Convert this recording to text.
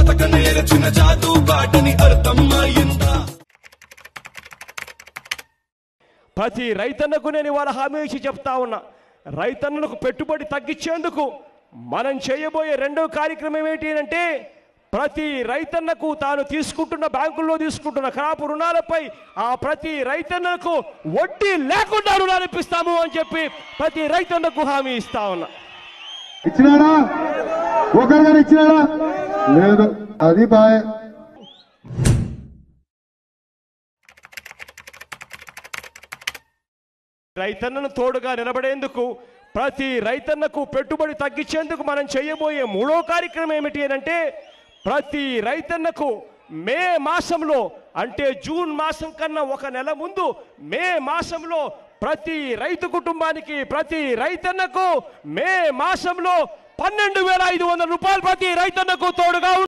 జాతక నేర్చిన జాదు బాటని అర్థం అయిందా ప్రతి రైతన్నకు నేను ఇవాళ హామీ ఇచ్చి చెప్తా ఉన్నా రైతన్నలకు పెట్టుబడి తగ్గించేందుకు మనం చేయబోయే రెండో కార్యక్రమం ఏంటి అంటే ప్రతి రైతన్నకు తాను తీసుకుంటున్న బ్యాంకుల్లో తీసుకుంటున్న క్రాప్ రుణాలపై ఆ ప్రతి రైతన్నకు వడ్డీ లేకుండా రుణాలు ఇప్పిస్తాము అని చెప్పి ప్రతి రైతన్నకు హామీ ఇస్తా ఉన్నా ఇచ్చినాడా ఒకరిగారు ఇచ్చినాడా లేదు అది బాయ్ రైతన్నను తోడుగా నిలబడేందుకు ప్రతి రైతన్నకు పెట్టుబడి తగ్గించేందుకు మనం చేయబోయే మూడో కార్యక్రమం ఏమిటి అంటే ప్రతి రైతన్నకు మే మాసంలో అంటే జూన్ మాసం కన్నా ఒక నెల ముందు మే మాసంలో ప్రతి రైతు కుటుంబానికి ప్రతి రైతన్నకు మే మాసంలో పన్నెండు వేల ఐదు వందల రూపాయలు ప్రతి రైతన్నకు తోడుగా